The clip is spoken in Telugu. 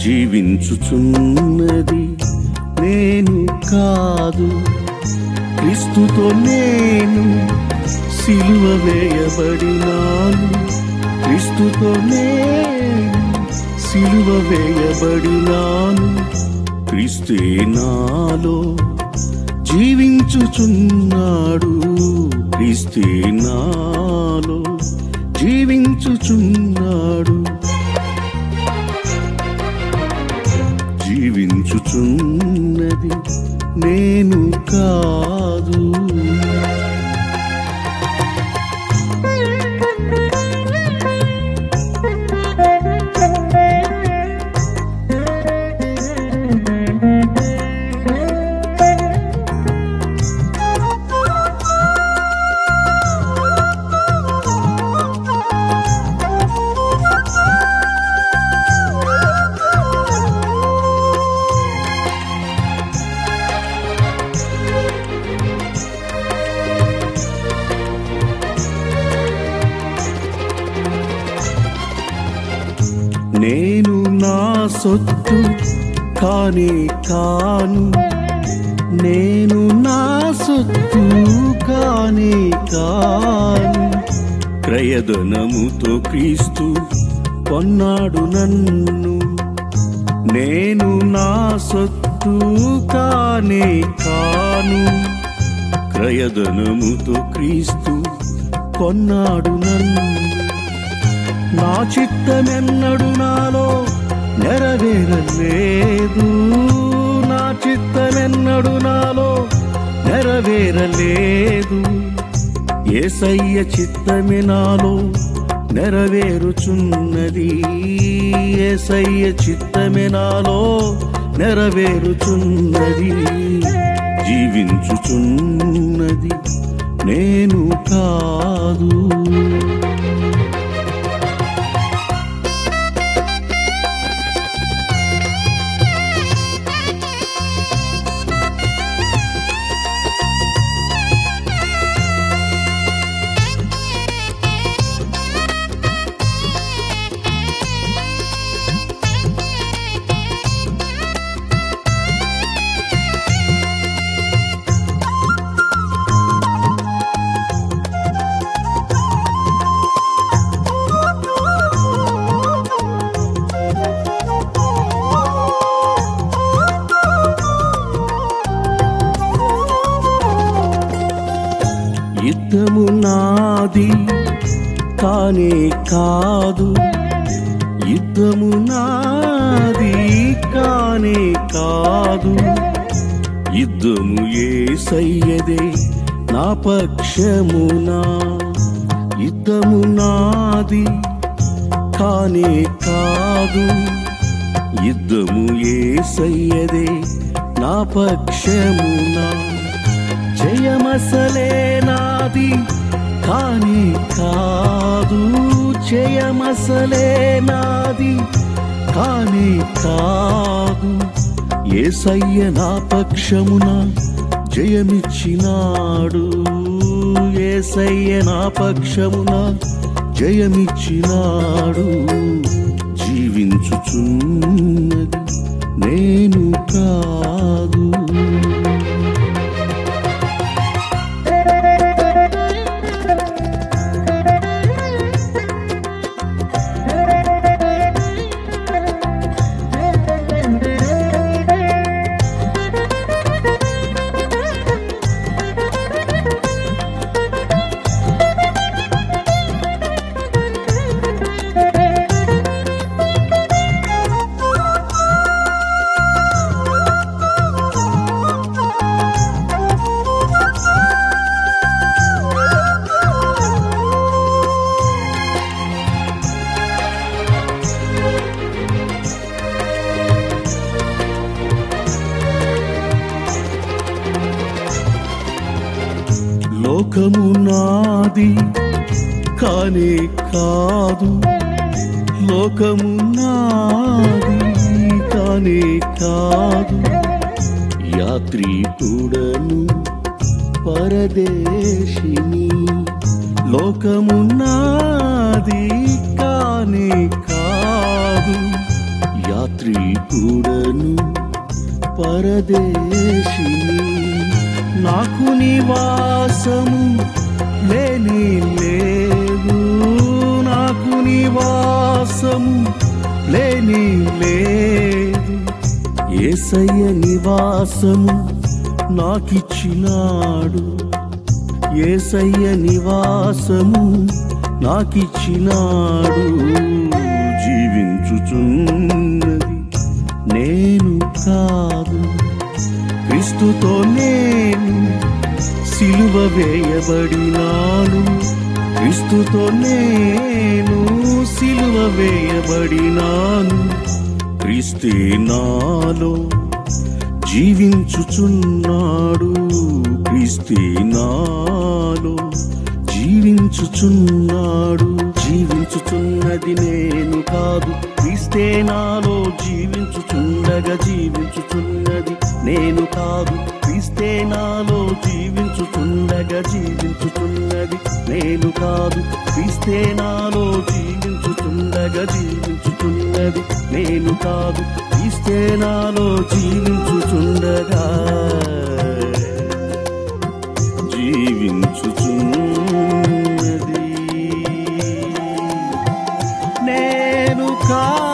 జీవించుచున్నది నేను కాదు క్రీస్తుతో నేను సిలువ వేయబడినాను క్రీస్తుతో నేను సిలువ వేయబడినాను క్రీస్తే నాలో జీవించుచున్నాడు క్రీస్తే నాలో జీవించుచున్నాడు జీవించుచున్నది నేను కాదు నేను నా సొత్తు కానే కాను నేను నా సొత్తు కానే కాను క్రయధనముతో క్రీస్తు కొన్నాడు నన్ను నేను నా సొత్తు కానే కాను క్రయధనముతో క్రీస్తు కొన్నాడు నన్ను నా చిత్తమెన్నడు నాలో నెరవేరలేదు నా చిత్తమెన్నడు నాలో నెరవేరలేదు ఏసయ్య చిత్తమే నాలో నెరవేరుచున్నది ఏసయ్య చిత్తమే నాలో నెరవేరుచున్నది జీవించుచున్నది నేను కాదు యుద్ధము నాది కానే కాదు యుద్ధము నాది కానే కాదు యుద్ధము ఏసయ్యదే నా పక్షమునా యుద్ధము నాది కానే కాదు యుద్ధము ఏసయ్యదే నా పక్షమునా జయమసలే నాది కాని కాదు జయమసలే నాది కాని కాదు ఏసయ్య నా పక్షమున జయమిచ్చినాడు ఏసయ్య నా పక్షమున జయమిచ్చినాడు జీవించుచున్నది నేను కాదు లోకము నాది కానే కాదు లోకము నాది కానే కాదు యాత్రికుడను పరదేశిని లోకము నాది కానే కాదు యాత్రికుడను పరదేశిని నాకు నివాసము లేని లేదు నాకు నివాసము లేని లేదు ఏసయ్య నివాసము నాకిచ్చినాడు ఏసయ్య నివాసము నాకిచ్చినాడు జీవించుచున్నది నేను కాదు క్రీస్తుతో నేను సిలువ వేయబడినాను క్రీస్తుతో నేను సిలువ వేయబడినాను క్రీస్తే నాలో జీవించుచున్నాడు క్రీస్తే నాలో జీవించుచున్నాడు జీవించుచున్నది నేను కాదు క్రీస్తే నాలో జీవించుచుండగా జీవించుచున్నది నేను కాదు క్రీస్తే నాలో జీవించుచుండగా జీవించుచున్నది నేను కాదు క్రీస్తే నాలో జీవించుచుండగా జీవించుచున్నది నేను కాదు క్రీస్తే నాలో జీవించుచుండగా జీవించుచున్నది నేను కా